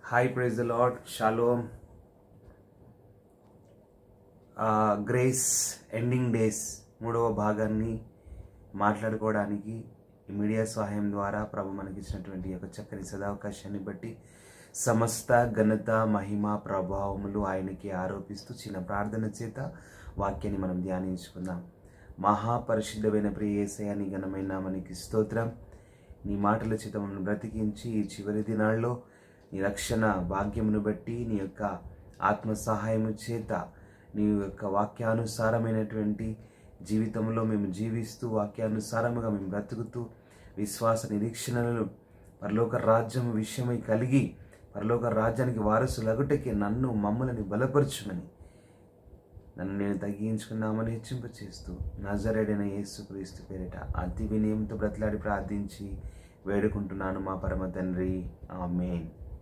hi praise the Lord Shalom Grace ending days మూడవ భాగాన్ని మాట్లాడుకోవడానికి ఈ మీడియా సహాయం ద్వారా ప్రభు మనకి ఇచ్చినటువంటి ఈ యొక్క చక్కని సదావకాశాన్ని బట్టి సమస్త ఘనత మహిమ ప్రభావములు ఆయనకి ఆరోపిస్తూ చిన్న ప్రార్థన చేత వాక్యాన్ని మనం ధ్యానించుకుందాం మహాపరిశుద్ధమైన ప్రియ ఏసయాని ఘనమైన మనకి స్తోత్రం నీ మాటల చేత మనం బ్రతికించి ఈ చివరి దినాల్లో నీ రక్షణ భాగ్యమును బట్టి నీ యొక్క ఆత్మ సహాయము చేత నీ యొక్క వాక్యానుసారమైనటువంటి జీవితంలో మేము జీవిస్తూ వాక్యానుసారముగా మేము బ్రతుకుతూ విశ్వాస నిరీక్షణలను పరలోక రాజ్యం విషయమై కలిగి పరలోక రాజ్యానికి వారసులగుటకి నన్ను మమ్మల్ని బలపరచుమని నన్ను నేను తగ్గించుకున్నామని హెచ్చింప చేస్తూ నజరేడైన యేసు క్రీస్తు పేరిట అతి వినయంతో బ్రతిలాడి ప్రార్థించి వేడుకుంటున్నాను మా పరమ తండ్రి ఆమెన్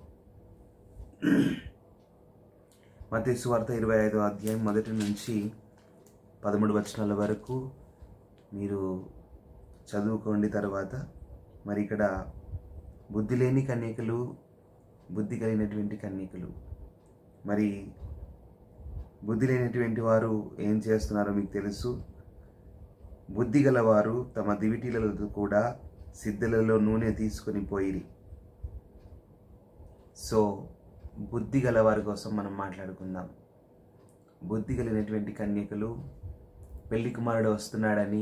మత సువార్త ఇరవై ఐదో అధ్యాయం మొదటి నుంచి పదమూడు వచనాల వరకు మీరు చదువుకోండి తర్వాత మరి ఇక్కడ బుద్ధి లేని కన్యకలు బుద్ధి కలిగినటువంటి కన్యకలు మరి బుద్ధి లేనటువంటి వారు ఏం చేస్తున్నారో మీకు తెలుసు బుద్ధి గలవారు తమ దివిటీలతో కూడా సిద్ధలలో నూనె తీసుకొని పోయిరి సో బుద్ధి గలవారి కోసం మనం మాట్లాడుకుందాం బుద్ధి కలిగినటువంటి కన్యకలు పెళ్లి కుమారుడు వస్తున్నాడని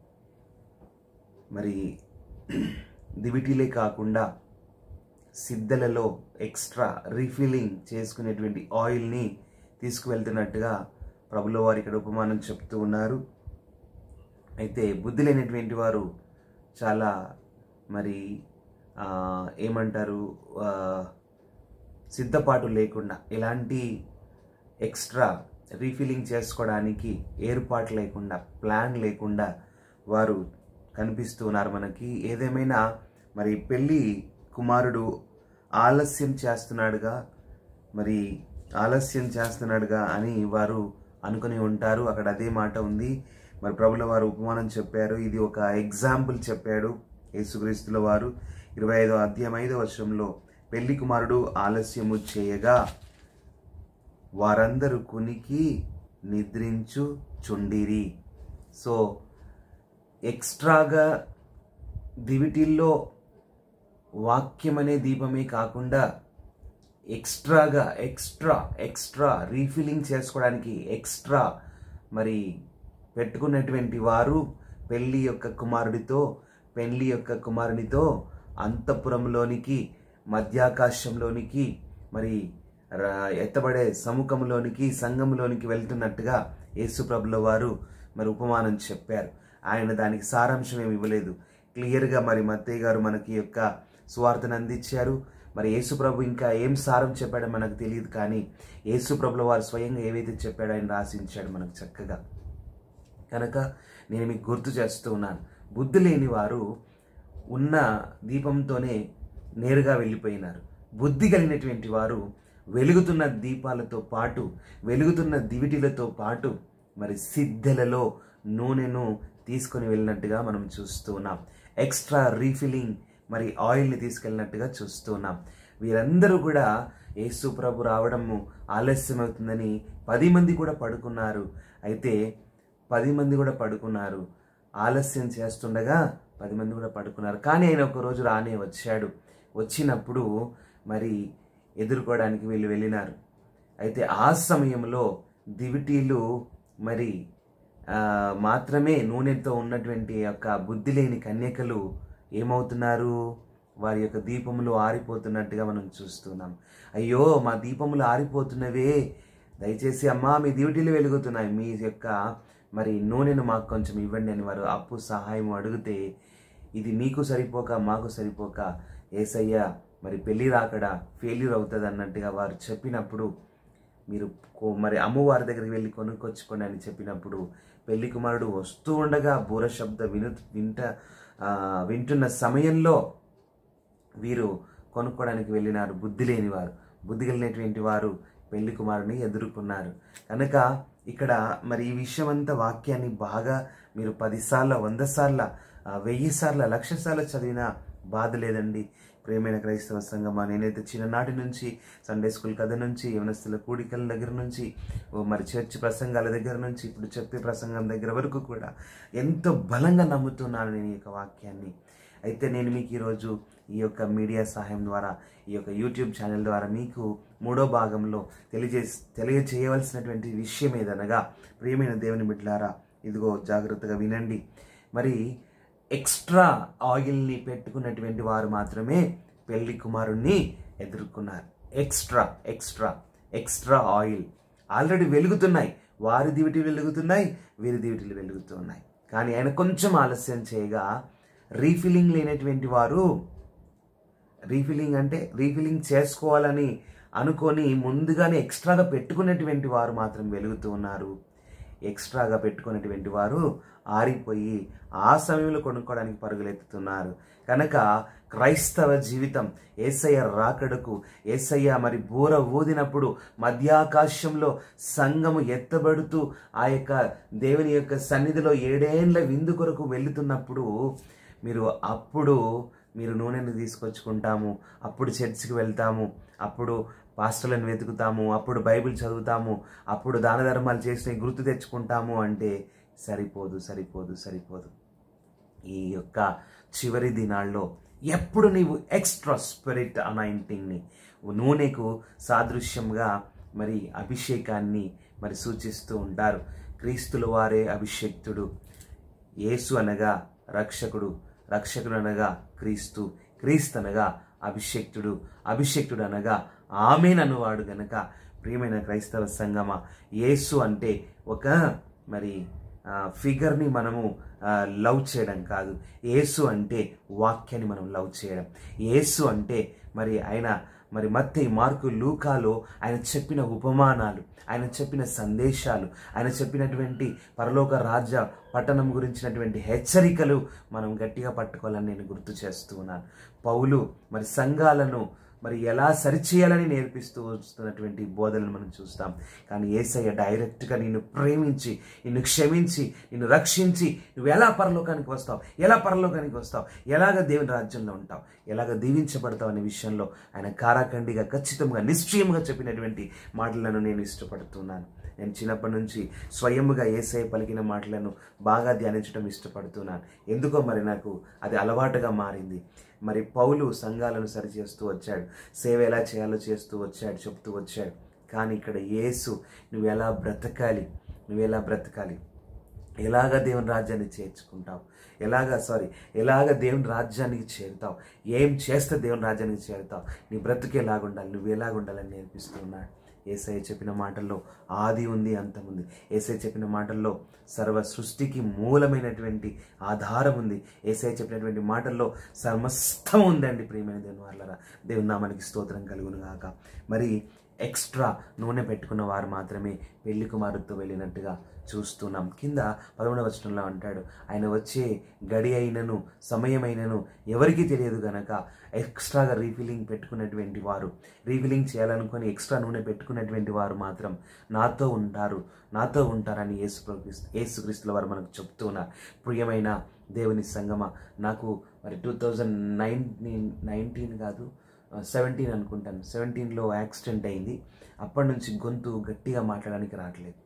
మరి దివిటీలే కాకుండా సిద్ధలలో ఎక్స్ట్రా రీఫిల్లింగ్ చేసుకునేటువంటి ఆయిల్ని తీసుకువెళ్తున్నట్టుగా ప్రభుల వారు ఇక్కడ ఉపమానం చెప్తూ ఉన్నారు అయితే బుద్ధి లేనటువంటి వారు చాలా మరి ఆ, ఏమంటారు ఆ, సిద్ధపాటు లేకుండా ఎలాంటి ఎక్స్ట్రా రీఫిల్లింగ్ చేసుకోవడానికి ఏర్పాటు లేకుండా ప్లాన్ లేకుండా వారు కనిపిస్తూ ఉన్నారు మనకి ఏదేమైనా మరి పెళ్ళి కుమారుడు ఆలస్యం చేస్తున్నాడుగా మరి ఆలస్యం చేస్తున్నాడుగా అని వారు అనుకుని ఉంటారు అక్కడ అదే మాట ఉంది మరి ప్రభుల వారు ఉపమానం చెప్పారు ఇది ఒక ఎగ్జాంపుల్ చెప్పాడు యేసుక్రీస్తుల వారు ఇరవై ఐదో అధ్యాయం ఐదో వర్షంలో పెళ్లి కుమారుడు ఆలస్యము చేయగా వారందరూ కునికి నిద్రించు చుండిరి సో ఎక్స్ట్రాగా దివిటిల్లో వాక్యం అనే దీపమే కాకుండా ఎక్స్ట్రాగా ఎక్స్ట్రా ఎక్స్ట్రా రీఫిల్లింగ్ చేసుకోవడానికి ఎక్స్ట్రా మరి పెట్టుకున్నటువంటి వారు పెళ్లి యొక్క కుమారుడితో పెళ్లి యొక్క కుమారునితో అంతఃపురంలోనికి మధ్యాకాశంలోనికి మరి ర- ఎత్తబడే సముఖంలోనికి సంఘంలోనికి వెళ్తున్నట్టుగా యేసుప్రభుల వారు మరి ఉపమానం చెప్పారు ఆయన దానికి సారాంశం ఏమి ఇవ్వలేదు క్లియర్గా మరి మత్తయ్య గారు మనకి ఈ యొక్క సువార్తను అందించారు మరి యేసుప్రభు ఇంకా ఏం సారం చెప్పాడో మనకు తెలియదు కానీ యేసుప్రభుల వారు స్వయంగా ఏవైతే చెప్పాడో ఆయన రాసించాడు మనకు చక్కగా కనుక నేను మీకు గుర్తు చేస్తూ ఉన్నాను బుద్ధి లేని వారు ఉన్న దీపంతోనే నేరుగా వెళ్ళిపోయినారు బుద్ధి కలిగినటువంటి వారు వెలుగుతున్న దీపాలతో పాటు వెలుగుతున్న దివిటిలతో పాటు మరి సిద్ధెలలో నూనెను తీసుకొని వెళ్ళినట్టుగా మనం చూస్తూ ఉన్నాం ఎక్స్ట్రా రీఫిల్లింగ్ మరి ఆయిల్ని తీసుకెళ్ళినట్టుగా చూస్తూ ఉన్నాం వీరందరూ కూడా యేసు ప్రభు రావడము ఆలస్యమవుతుందని పది మంది కూడా పడుకున్నారు అయితే పది మంది కూడా పడుకున్నారు ఆలస్యం చేస్తుండగా పది మంది కూడా పడుకున్నారు కానీ ఆయన ఒక రోజు రానే వచ్చాడు వచ్చినప్పుడు మరి ఎదుర్కోవడానికి వీళ్ళు వెళ్ళినారు అయితే ఆ సమయంలో దివిటీలు మరి ఆ, మాత్రమే నూనెతో ఉన్నటువంటి యొక్క బుద్ధి లేని కన్యకలు ఏమవుతున్నారు వారి యొక్క దీపములు ఆరిపోతున్నట్టుగా మనం చూస్తున్నాం అయ్యో మా దీపములు ఆరిపోతున్నవే దయచేసి అమ్మా మీ డ్యూటీలు వెలుగుతున్నాయి మీ యొక్క మరి నూనెను మాకు కొంచెం ఇవ్వండి అని వారు అప్పు సహాయం అడిగితే ఇది మీకు సరిపోక మాకు సరిపోక ఏసయ్య మరి పెళ్లి రాకడా ఫెయిల్యూర్ అవుతుంది అన్నట్టుగా వారు చెప్పినప్పుడు మీరు కో- మరి అమ్మవారి దగ్గరికి వెళ్ళి కొనుక్కొచ్చుకోండి అని చెప్పినప్పుడు పెళ్లి కుమారుడు వస్తూ ఉండగా బూర శబ్ద విను వింట ఆ, వింటున్న సమయంలో వీరు కొనుక్కోవడానికి వెళ్ళినారు బుద్ధి లేని వారు బుద్ధి కలిగినటువంటి వారు పెళ్లి కుమారుని ఎదుర్కొన్నారు కనుక ఇక్కడ మరి ఈ విషయం అంతా వాక్యాన్ని బాగా మీరు పదిసార్ల వంద సార్ల ఆ, వెయ్యి సార్ల లక్ష సార్లు చదివినా బాధ లేదండి ప్రేమైన క్రైస్తవ సంఘమా నేనైతే చిన్ననాటి నుంచి సండే స్కూల్ కథ నుంచి యవనస్తుల కూడికల దగ్గర నుంచి ఓ మరి చర్చ్ ప్రసంగాల దగ్గర నుంచి ఇప్పుడు చెప్పే ప్రసంగం దగ్గర వరకు కూడా ఎంతో బలంగా నమ్ముతున్నాను నేను ఈ యొక్క వాక్యాన్ని అయితే నేను మీకు ఈరోజు ఈ యొక్క మీడియా సహాయం ద్వారా ఈ యొక్క యూట్యూబ్ ఛానల్ ద్వారా మీకు మూడో భాగంలో తెలియజే తెలియచేయవలసినటువంటి విషయం ఏదనగా ప్రియమైన దేవుని బిడ్డలారా ఇదిగో జాగ్రత్తగా వినండి మరి ఎక్స్ట్రా ఆయిల్ని పెట్టుకున్నటువంటి వారు మాత్రమే పెళ్లి కుమారుణ్ణి ఎదుర్కొన్నారు extra extra extra oil already వెలుగుతున్నాయి వారి దివిటీలు వెలుగుతున్నాయి వీరి దివిటీలు వెలుగుతున్నాయి కానీ ఆయన కొంచెం ఆలస్యం చేయగా రీఫిల్లింగ్ లేనటువంటి వారు రీఫిల్లింగ్ అంటే రీఫిల్లింగ్ చేసుకోవాలని అనుకొని ముందుగానే ఎక్స్ట్రాగా పెట్టుకున్నటువంటి వారు మాత్రం వెలుగుతూ ఉన్నారు ఎక్స్ట్రాగా పెట్టుకున్నటువంటి వారు ఆరిపోయి ఆ సమయంలో కొనుక్కోవడానికి పరుగులెత్తుతున్నారు కనుక క్రైస్తవ జీవితం ఏసయ్య రాకడకు ఏసయ్య మరి బూర ఊదినప్పుడు మధ్యాకాశంలో సంఘము ఎత్తబడుతూ ఆ యొక్క దేవుని యొక్క సన్నిధిలో ఏడేండ్ల విందు కొరకు వెళుతున్నప్పుడు మీరు అప్పుడు మీరు నూనెను తీసుకొచ్చుకుంటాము అప్పుడు చర్చికి వెళ్తాము అప్పుడు పాస్టర్లను వెతుకుతాము అప్పుడు బైబిల్ చదువుతాము అప్పుడు దాన ధర్మాలు చేసిన గుర్తు తెచ్చుకుంటాము అంటే సరిపోదు సరిపోదు సరిపోదు ఈ యొక్క చివరి దినాల్లో ఎప్పుడు నీవు ఎక్స్ట్రా స్పిరిట్ అనాయింటింగ్ని నూనెకు సాదృశ్యంగా మరి అభిషేకాన్ని మరి సూచిస్తూ ఉంటారు క్రీస్తుల వారే అభిషేక్తుడు యేసు అనగా రక్షకుడు రక్షకుడు అనగా క్రీస్తు క్రీస్తు అనగా అభిషేక్తుడు అభిషేక్తుడు అనగా ఆమెననువాడు గనక ప్రియమైన క్రైస్తవ సంగమ యేసు అంటే ఒక మరి ఫిగర్ని మనము లవ్ చేయడం కాదు యేసు అంటే వాక్యాన్ని మనం లవ్ చేయడం యేసు అంటే మరి ఆయన మరి మత్తే మార్కు లూకాలో ఆయన చెప్పిన ఉపమానాలు ఆయన చెప్పిన సందేశాలు ఆయన చెప్పినటువంటి పరలోక రాజ్య పట్టణం గురించినటువంటి హెచ్చరికలు మనం గట్టిగా పట్టుకోవాలని నేను గుర్తు చేస్తూ ఉన్నాను పౌలు మరి సంఘాలను మరి ఎలా సరిచేయాలని నేర్పిస్తూ వస్తున్నటువంటి బోధనలు మనం చూస్తాం కానీ ఏసయ్య డైరెక్ట్గా నిన్ను ప్రేమించి నిన్ను క్షమించి నిన్ను రక్షించి నువ్వు ఎలా పరలోకానికి వస్తావు ఎలా పరలోకానికి వస్తావు ఎలాగ దేవుని రాజ్యంలో ఉంటావు ఎలాగ దీవించబడతావు అనే విషయంలో ఆయన కారాఖండిగా ఖచ్చితంగా నిశ్చయంగా చెప్పినటువంటి మాటలను నేను ఇష్టపడుతున్నాను నేను చిన్నప్పటి నుంచి స్వయంగా ఏసఐ పలికిన మాటలను బాగా ధ్యానించడం ఇష్టపడుతున్నాను ఎందుకో మరి నాకు అది అలవాటుగా మారింది మరి పౌలు సంఘాలను సరిచేస్తూ వచ్చాడు సేవ ఎలా చేయాలో చేస్తూ వచ్చాడు చెప్తూ వచ్చాడు కానీ ఇక్కడ యేసు నువ్వు ఎలా బ్రతకాలి నువ్వు ఎలా బ్రతకాలి ఎలాగ దేవుని రాజ్యాన్ని చేర్చుకుంటావు ఎలాగ సారీ ఎలాగ దేవుని రాజ్యానికి చేరుతావు ఏం చేస్తే దేవుని రాజ్యానికి చేరుతావు నీ బ్రతుకు ఎలాగుండాలి నువ్వు ఎలాగుండాలని నేర్పిస్తున్నాడు ఏసఐ చెప్పిన మాటల్లో ఆది ఉంది అంతముంది ఏసఐ చెప్పిన మాటల్లో సర్వ సృష్టికి మూలమైనటువంటి ఆధారం ఉంది ఏసఐ చెప్పినటువంటి మాటల్లో సమస్తం ఉందండి ప్రియమైన దేవుని వాళ్ళరా దేవుని నామానికి స్తోత్రం కలుగును గాక మరి ఎక్స్ట్రా నూనె పెట్టుకున్న వారు మాత్రమే పెళ్లి కుమారుతో వెళ్ళినట్టుగా చూస్తున్నాం కింద పదమూడవ వచనంలో అంటాడు ఆయన వచ్చే గడి అయినను సమయమైనను ఎవరికీ తెలియదు గనక ఎక్స్ట్రాగా రీఫిల్లింగ్ పెట్టుకున్నటువంటి వారు రీఫిల్లింగ్ చేయాలనుకొని ఎక్స్ట్రా నూనె పెట్టుకున్నటువంటి వారు మాత్రం నాతో ఉంటారు నాతో ఉంటారని యేసు యేసుక్రీస్తుల వారు మనకు చెప్తున్నారు ప్రియమైన దేవుని సంగమ నాకు మరి టూ థౌజండ్ నైన్టీన్ నైన్టీన్ కాదు సెవెంటీన్ అనుకుంటాను సెవెంటీన్లో యాక్సిడెంట్ అయింది అప్పటి నుంచి గొంతు గట్టిగా మాట్లాడడానికి రావట్లేదు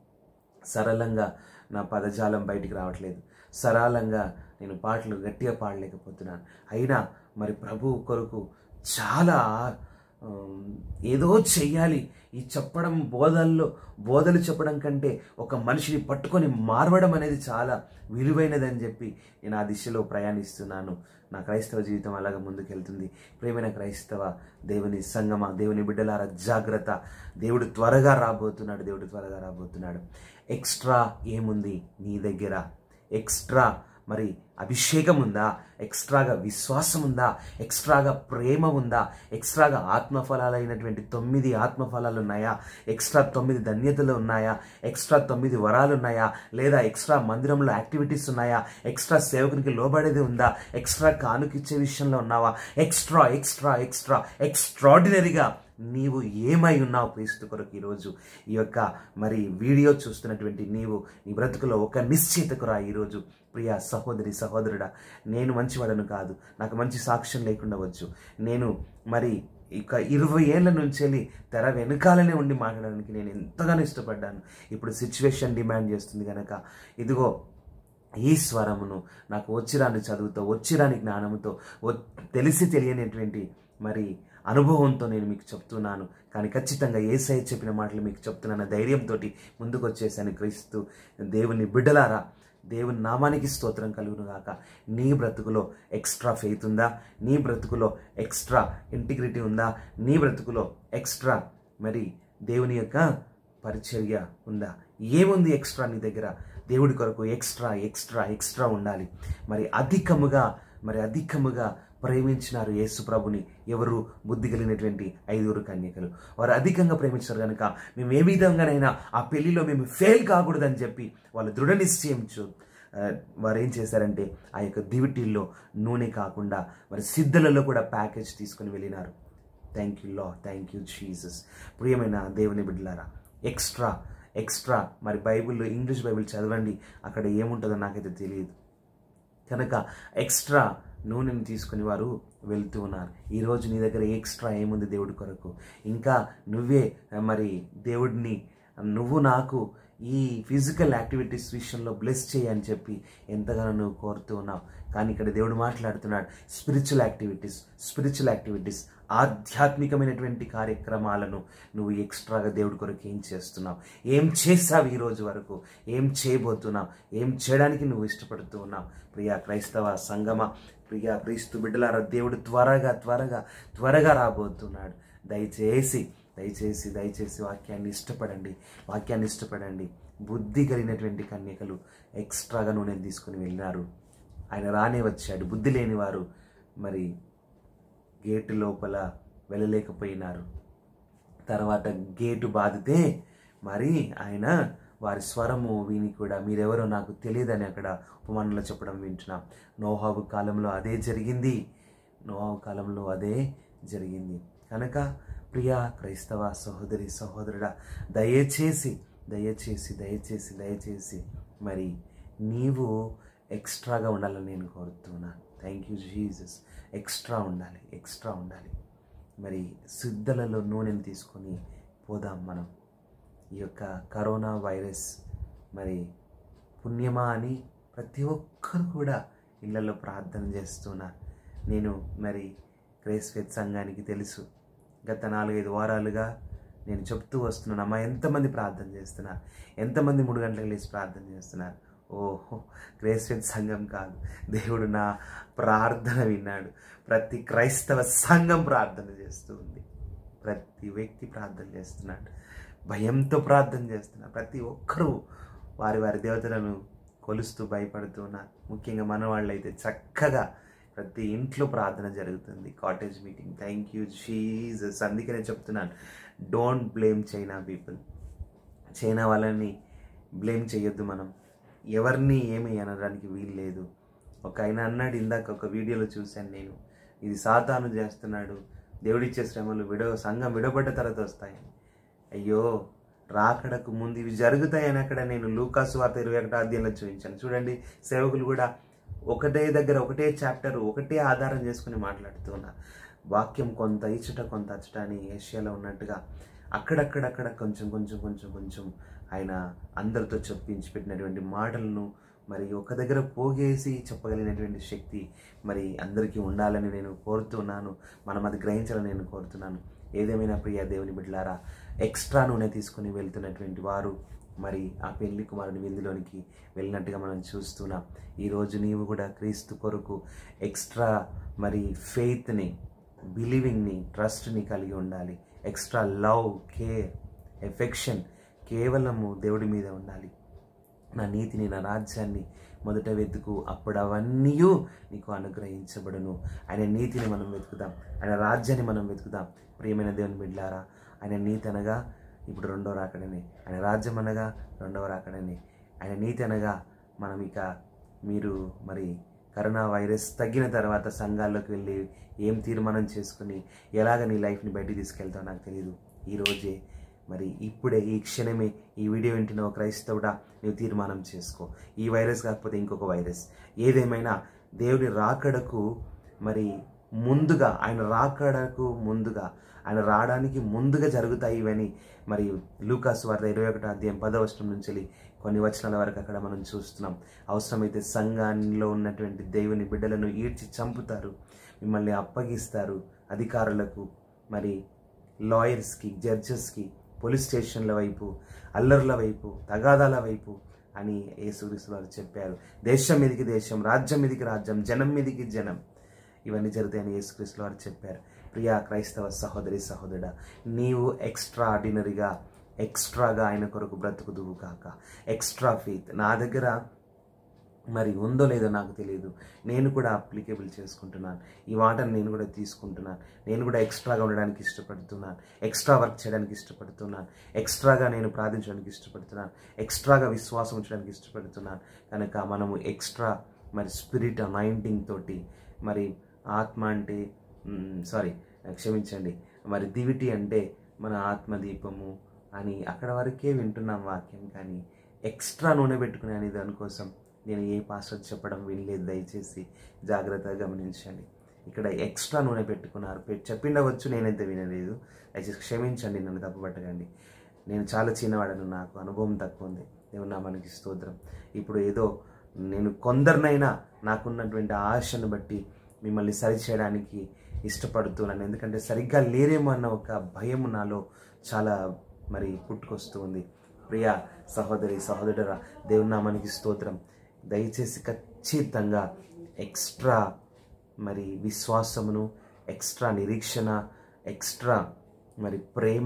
సరళంగా నా పదజాలం బయటికి రావట్లేదు సరళంగా నేను పాటలు గట్టిగా పాడలేకపోతున్నాను అయినా మరి ప్రభు కొరకు చాలా ఏదో చెయ్యాలి ఈ చెప్పడం బోధల్లో బోధలు చెప్పడం కంటే ఒక మనిషిని పట్టుకొని మారవడం అనేది చాలా విలువైనదని చెప్పి నేను ఆ దిశలో ప్రయాణిస్తున్నాను నా క్రైస్తవ జీవితం అలాగ ముందుకెళ్తుంది ప్రేమైన క్రైస్తవ దేవుని సంగమ దేవుని బిడ్డలారా జాగ్రత్త దేవుడు త్వరగా రాబోతున్నాడు దేవుడు త్వరగా రాబోతున్నాడు ఎక్స్ట్రా ఏముంది నీ దగ్గర ఎక్స్ట్రా మరి అభిషేకం ఉందా ఎక్స్ట్రాగా విశ్వాసం ఉందా ఎక్స్ట్రాగా ప్రేమ ఉందా ఎక్స్ట్రాగా ఆత్మఫలాలైనటువంటి తొమ్మిది ఆత్మఫలాలు ఉన్నాయా ఎక్స్ట్రా తొమ్మిది ధన్యతలు ఉన్నాయా ఎక్స్ట్రా తొమ్మిది వరాలు ఉన్నాయా లేదా ఎక్స్ట్రా మందిరంలో యాక్టివిటీస్ ఉన్నాయా ఎక్స్ట్రా సేవకునికి లోబడేది ఉందా ఎక్స్ట్రా కానుకిచ్చే విషయంలో ఉన్నావా ఎక్స్ట్రా ఎక్స్ట్రా ఎక్స్ట్రా ఎక్స్ట్రాడినరీగా నీవు ఏమై ఉన్నావు క్రీస్తు కొరకు ఈరోజు ఈ యొక్క మరి వీడియో చూస్తున్నటువంటి నీవు నీ బ్రతుకులో ఒక నిశ్చితకు రా ఈరోజు ప్రియా సహోదరి సహోదరుడా నేను మంచివాడను కాదు నాకు మంచి సాక్ష్యం లేకుండా వచ్చు నేను మరి ఇక ఇరవై ఏళ్ళ నుంచి వెళ్ళి తెర వెనకాలనే ఉండి మాట్లాడడానికి నేను ఎంతగానో ఇష్టపడ్డాను ఇప్పుడు సిచ్యువేషన్ డిమాండ్ చేస్తుంది కనుక ఇదిగో ఈ స్వరమును నాకు వచ్చిరాని చదువుతో వచ్చిరాని జ్ఞానముతో వ- తెలిసి తెలియనిటువంటి మరి అనుభవంతో నేను మీకు చెప్తున్నాను కానీ ఖచ్చితంగా ఏసై చెప్పిన మాటలు మీకు చెప్తున్నాను ధైర్యంతో ముందుకు వచ్చేసాను క్రీస్తు దేవుని బిడ్డలారా దేవుని నామానికి స్తోత్రం కలుగును గాక నీ బ్రతుకులో ఎక్స్ట్రా ఫెయిత్ ఉందా నీ బ్రతుకులో ఎక్స్ట్రా ఇంటిగ్రిటీ ఉందా నీ బ్రతుకులో ఎక్స్ట్రా మరి దేవుని యొక్క పరిచర్య ఉందా ఏముంది ఎక్స్ట్రా నీ దగ్గర దేవుడి కొరకు ఎక్స్ట్రా ఎక్స్ట్రా ఎక్స్ట్రా ఉండాలి మరి అధికముగా మరి అధికముగా ప్రేమించినారు యేసు ప్రభుని ఎవరు బుద్ధి కలిగినటువంటి ఐదుగురు కన్యకలు వారు అధికంగా ప్రేమించారు కనుక మేము ఏ విధంగానైనా ఆ పెళ్లిలో మేము ఫెయిల్ కాకూడదని చెప్పి వాళ్ళు దృఢ నిశ్చయించు ఆ, వారు ఏం చేశారంటే ఆ యొక్క దివిటీల్లో నూనె కాకుండా మరి సిద్ధలలో కూడా ప్యాకేజ్ తీసుకొని వెళ్ళినారు థ్యాంక్ యూ లా థ్యాంక్ యూ జీసస్ ప్రియమైన దేవుని బిడ్డలారా ఎక్స్ట్రా ఎక్స్ట్రా మరి బైబిల్లో ఇంగ్లీష్ బైబిల్ చదవండి అక్కడ ఏముంటుందో నాకైతే తెలియదు కనుక ఎక్స్ట్రా నూనెని తీసుకుని వారు వెళ్తూ ఉన్నారు ఈరోజు నీ దగ్గర ఎక్స్ట్రా ఏముంది దేవుడి కొరకు ఇంకా నువ్వే ఆ, మరి దేవుడిని నువ్వు నాకు ఈ ఫిజికల్ యాక్టివిటీస్ విషయంలో బ్లెస్ చేయని చెప్పి ఎంతగానో నువ్వు కోరుతూ ఉన్నావు కానీ ఇక్కడ దేవుడు మాట్లాడుతున్నాడు స్పిరిచువల్ యాక్టివిటీస్ స్పిరిచువల్ యాక్టివిటీస్ ఆధ్యాత్మికమైనటువంటి కార్యక్రమాలను నువ్వు ఎక్స్ట్రాగా దేవుడి కొరకు ఏం చేస్తున్నావు ఏం చేసావు ఈ రోజు వరకు ఏం చేయబోతున్నావు ఏం చేయడానికి నువ్వు ఇష్టపడుతూ ఉన్నావు ప్రియా క్రైస్తవ సంగమ ప్రియా క్రీస్తు బిడ్డలారా దేవుడు త్వరగా త్వరగా త్వరగా రాబోతున్నాడు దయచేసి దయచేసి దయచేసి వాక్యాన్ని ఇష్టపడండి వాక్యాన్ని ఇష్టపడండి బుద్ధి కలిగినటువంటి కన్యకలు ఎక్స్ట్రాగా నూనె తీసుకుని వెళ్ళినారు ఆయన రానే వచ్చాడు బుద్ధి లేని వారు మరి గేటు లోపల వెళ్ళలేకపోయినారు తర్వాత గేటు బాధితే మరి ఆయన వారి స్వరము విని కూడా మీరెవరో నాకు తెలియదని అక్కడ ఉపమానంలో చెప్పడం వింటున్నాం నోహాబు కాలంలో అదే జరిగింది నోహాబు కాలంలో అదే జరిగింది కనుక ప్రియా క్రైస్తవ సహోదరి సహోదరుడా దయచేసి దయచేసి దయచేసి దయచేసి మరి నీవు ఎక్స్ట్రాగా ఉండాలని నేను కోరుతున్నాను థ్యాంక్ యూ జీసస్ ఎక్స్ట్రా ఉండాలి ఎక్స్ట్రా ఉండాలి మరి సిద్ధలలో నూనెని తీసుకొని పోదాం మనం ఈ యొక్క కరోనా వైరస్ మరి పుణ్యమా అని ప్రతి ఒక్కరు కూడా ఇళ్లలో ప్రార్థన చేస్తున్నారు నేను మరి క్రేస్ ఫెత్ సంఘానికి తెలుసు గత నాలుగైదు వారాలుగా నేను చెప్తూ వస్తున్నాను అమ్మా ఎంతమంది ప్రార్థన చేస్తున్నారు ఎంతమంది మూడు గంటలకు లేచి ప్రార్థన చేస్తున్నారు ఓహో క్రేస్ ఫెత్ సంఘం కాదు దేవుడు నా ప్రార్థన విన్నాడు ప్రతి క్రైస్తవ సంఘం ప్రార్థన చేస్తూ ఉంది ప్రతి వ్యక్తి ప్రార్థన చేస్తున్నాడు భయంతో ప్రార్థన చేస్తున్నారు ప్రతి ఒక్కరూ వారి వారి దేవతలను కొలుస్తూ భయపడుతూ ఉన్నారు ముఖ్యంగా మన వాళ్ళు అయితే చక్కగా ప్రతి ఇంట్లో ప్రార్థన జరుగుతుంది cottage meeting thank you Jesus అందుకే నేను చెప్తున్నాను don't blame China people China వాళ్ళని బ్లేమ్ చేయొద్దు మనం ఎవరిని ఏమి అనడానికి వీలు లేదు ఒక ఆయన అన్నాడు ఇందాక ఒక వీడియోలో చూశాను నేను ఇది సాతాను చేస్తున్నాడు దేవుడిచ్చే శ్రమలు విడ సంఘం విడబడ్డ తర్వాత వస్తాయని అయ్యో రాకడకు ముందు ఇవి జరుగుతాయని అక్కడ నేను లూకాసు వార్త ఇరవై ఒకటో అధ్యాయంలో చూపించాను చూడండి సేవకులు కూడా ఒకటే దగ్గర ఒకటే చాప్టర్ ఒకటే ఆధారం చేసుకుని మాట్లాడుతున్నారు వాక్యం కొంత ఇచ్చుట కొంత అచ్చుట అని ఏషియాలో ఉన్నట్టుగా అక్కడక్కడక్కడ కొంచెం కొంచెం కొంచెం కొంచెం ఆయన అందరితో చెప్పించి పెట్టినటువంటి మాటలను మరి ఒక దగ్గర పోగేసి చెప్పగలిగినటువంటి శక్తి మరి అందరికీ ఉండాలని నేను కోరుతున్నాను మనం అది గ్రహించాలని నేను కోరుతున్నాను ఏదేమైనా ప్రియ దేవుని బిడ్డలారా ఎక్స్ట్రా నూనె తీసుకుని వెళ్తున్నటువంటి వారు మరి ఆ పెళ్లి కుమారుని విందులోనికి వెళ్ళినట్టుగా మనం చూస్తున్నాం ఈరోజు నీవు కూడా క్రీస్తు కొరకు ఎక్స్ట్రా మరి ఫెయిత్ని బిలీవింగ్ని ట్రస్ట్ని కలిగి ఉండాలి ఎక్స్ట్రా లవ్ కేర్ ఎఫెక్షన్ కేవలము దేవుడి మీద ఉండాలి నా నీతిని నా రాజ్యాన్ని మొదట వెతుకు అప్పుడు అవన్నీ నీకు అనుగ్రహించబడును ఆయన నీతిని మనం వెతుకుదాం ఆయన రాజ్యాన్ని మనం వెతుకుదాం ప్రియమైన దేవుని బిడ్డారా ఆయన నీతి అనగా ఇప్పుడు రెండో రాకడనే ఆయన రాజ్యం అనగా రెండవ రాకడనే ఆయన నీతి అనగా మనం ఇక మీరు మరి కరోనా వైరస్ తగ్గిన తర్వాత సంఘాల్లోకి వెళ్ళి ఏం తీర్మానం చేసుకుని ఎలాగ నీ లైఫ్ని బయటికి తీసుకెళ్తావు నాకు తెలియదు ఈరోజే మరి ఇప్పుడే ఈ క్షణమే ఈ వీడియో వింటున్న ఒక క్రైస్తవుడా నువ్వు తీర్మానం చేసుకో ఈ వైరస్ కాకపోతే ఇంకొక వైరస్ ఏదేమైనా దేవుని రాకడకు మరి ముందుగా ఆయన రాకడకు ముందుగా ఆయన రావడానికి ముందుగా జరుగుతాయి ఇవని మరి లూకాస్ వార్త ఇరవై ఒకటో అధ్యాయం పదవచనం నుంచి వెళ్ళి కొన్ని వచనాల వరకు అక్కడ మనం చూస్తున్నాం అవసరమైతే సంఘాల్లో ఉన్నటువంటి దేవుని బిడ్డలను ఈడ్చి చంపుతారు మిమ్మల్ని అప్పగిస్తారు అధికారులకు మరి లాయర్స్కి జడ్జెస్కి పోలీస్ స్టేషన్ల వైపు అల్లర్ల వైపు తగాదాల వైపు అని యేసుక్రీస్తు వారు చెప్పారు దేశం మీదికి దేశం రాజ్యం మీదికి రాజ్యం జనం మీదికి జనం ఇవన్నీ జరుగుతాయని యేసుక్రీస్తు వారు చెప్పారు ప్రియా క్రైస్తవ సహోదరి సహోదరుడా నీవు ఎక్స్ట్రా ఆర్డినరీగా ఎక్స్ట్రాగా ఆయన కొరకు బ్రతుకుదువు కాక ఎక్స్ట్రా ఫెయిత్ నా దగ్గర మరి ఉందో లేదో నాకు తెలియదు నేను కూడా అప్లికేబుల్ చేసుకుంటున్నాను ఈ వాటను నేను కూడా తీసుకుంటున్నాను నేను కూడా ఎక్స్ట్రాగా ఉండడానికి ఇష్టపడుతున్నాను ఎక్స్ట్రా వర్క్ చేయడానికి ఇష్టపడుతున్నాను ఎక్స్ట్రాగా నేను ప్రార్థించడానికి ఇష్టపడుతున్నాను ఎక్స్ట్రాగా విశ్వాసం ఉంచడానికి ఇష్టపడుతున్నాను కనుక మనము ఎక్స్ట్రా మరి స్పిరిట్ అనాయింటింగ్ తోటి మరి ఆత్మ అంటే సారీ క్షమించండి మరి దివిటి అంటే మన ఆత్మదీపము అని అక్కడ వరకే వింటున్నాం వాక్యం కానీ ఎక్స్ట్రా నూనె పెట్టుకునే అనే దానికోసం నేను ఏ పాస్టర్ చెప్పడం వినలేదు దయచేసి జాగ్రత్తగా గమనించండి ఇక్కడ ఎక్స్ట్రా నూనె పెట్టుకున్నారు పె- చెప్పిండవచ్చు నేనైతే వినలేదు దయచేసి క్షమించండి నన్ను తప్పుపట్టకండి నేను చాలా చిన్నవాడను నాకు అనుభవం తక్కువ ఉంది దేవుని నామానికి స్తోత్రం ఇప్పుడు ఏదో నేను కొందరినైనా నాకున్నటువంటి ఆశను బట్టి మిమ్మల్ని సరిచేయడానికి ఇష్టపడుతున్నాను ఎందుకంటే సరిగ్గా లేరేమో అన్న ఒక భయం నాలో చాలా మరి పుట్టుకొస్తూ ఉంది ప్రియ సహోదరి సహోదరురా దేవుని నామానికి స్తోత్రం దయచేసి ఖచ్చితంగా ఎక్స్ట్రా మరి విశ్వాసమును ఎక్స్ట్రా నిరీక్షణ ఎక్స్ట్రా మరి ప్రేమ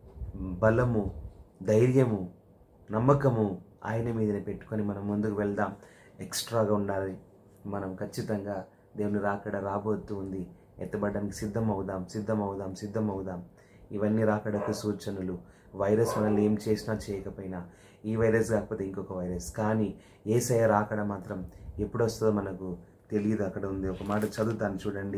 బలము ధైర్యము నమ్మకము ఆయన మీదనే పెట్టుకొని మనం ముందుకు వెళ్దాం ఎక్స్ట్రాగా ఉండాలి మనం ఖచ్చితంగా దేవుని రాకడ రాబోతూ ఉంది ఎత్తబడడానికి సిద్ధం అవుదాం సిద్ధం అవుదాం సిద్ధం అవుదాం ఇవన్నీ రాకడకు సూచనలు వైరస్ మనల్ని ఏం చేసినా చేయకపోయినా ఈ వైరస్ కాకపోతే ఇంకొక వైరస్ కానీ ఏసయ రాకడ మాత్రం ఎప్పుడు వస్తుందో మనకు తెలియదు అక్కడ ఉంది ఒక మాట చదువుతాను చూడండి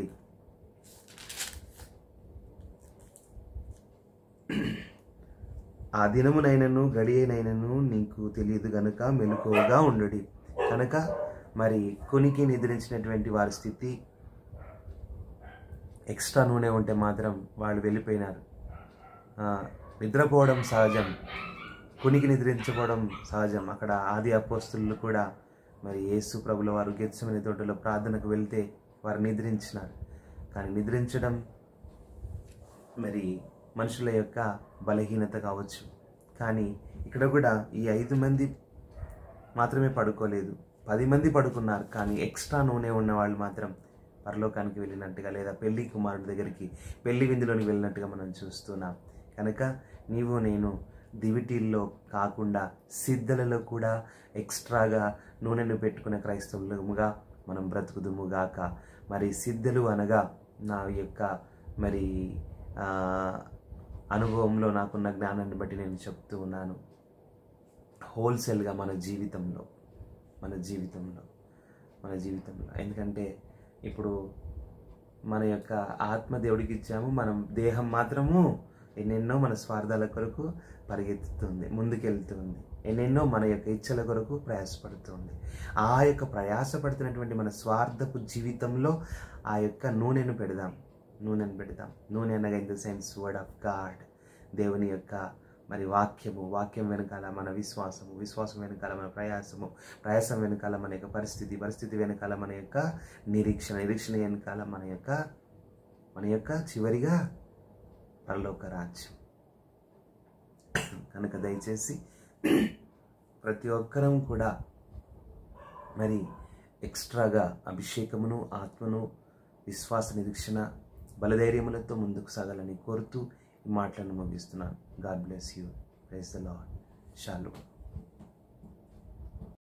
ఆ దినమునైనను గడియనైనను నీకు తెలియదు గనుక మెలకువగా ఉండడి కనుక మరి కొనికి నిద్రించినటువంటి వారి స్థితి ఎక్స్ట్రా నూనె ఉంటే మాత్రం వాళ్ళు వెళ్ళిపోయినారు ఆ, నిద్రపోవడం సహజం కునికి నిద్రించకపోవడం సహజం అక్కడ ఆది అపోస్తులు కూడా మరి యేసు ప్రభుల వారు గెత్సమని తోటలో ప్రార్థనకు వెళ్తే వారు నిద్రించినారు కానీ నిద్రించడం మరి మనుషుల యొక్క బలహీనత కావచ్చు కానీ ఇక్కడ కూడా ఈ ఐదు మంది మాత్రమే పడుకోలేదు పది మంది పడుకున్నారు కానీ ఎక్స్ట్రా నూనె ఉన్న వాళ్ళు మాత్రం పరలోకానికి వెళ్ళినట్టుగా లేదా పెళ్లి కుమారుడి దగ్గరికి పెళ్లి విందులోనికి వెళ్ళినట్టుగా మనం చూస్తున్నాం కనుక నీవు నేను దివిటీల్లో కాకుండా సిద్ధలలో కూడా ఎక్స్ట్రాగా నూనెను పెట్టుకునే క్రైస్తవులుగా మనం బ్రతుకుదుముగాక మరి సిద్ధలు అనగా నా యొక్క మరి ఆ, అనుభవంలో నాకున్న జ్ఞానాన్ని బట్టి నేను చెప్తూ ఉన్నాను హోల్సేల్గా మన జీవితంలో మన జీవితంలో మన జీవితంలో ఎందుకంటే ఇప్పుడు మన యొక్క ఆత్మ దేవుడికి ఇచ్చాము మనం దేహం మాత్రము ఎన్నెన్నో మన స్వార్థాల కొరకు పరిగెత్తుతుంది ముందుకెళ్తుంది ఎన్నెన్నో మన యొక్క ఇచ్చల కొరకు ప్రయాసపడుతుంది ఆ యొక్క ప్రయాసపడుతున్నటువంటి మన స్వార్థపు జీవితంలో ఆ యొక్క నూనెను పెడదాం నూనెను పెడదాం నూనె అనగా in the sense word of God దేవుని యొక్క మరి వాక్యము వాక్యం వెనకాల మన విశ్వాసము విశ్వాసం వెనకాల మన ప్రయాసము ప్రయాసం వెనకాల మన యొక్క పరిస్థితి పరిస్థితి వెనకాల మన యొక్క నిరీక్షణ నిరీక్షణ వెనకాల మన యొక్క మన యొక్క చివరిగా పరలోక రాజ్యం కనుక దయచేసి ప్రతి ఒక్కరం కూడా మరి ఎక్స్ట్రాగా అభిషేకమును ఆత్మను విశ్వాస నిరీక్షణ బలధైర్యములతో ముందుకు సాగాలని కోరుతూ ఈ మాటలను ముగిస్తున్నాను God bless you praise the Lord షాలు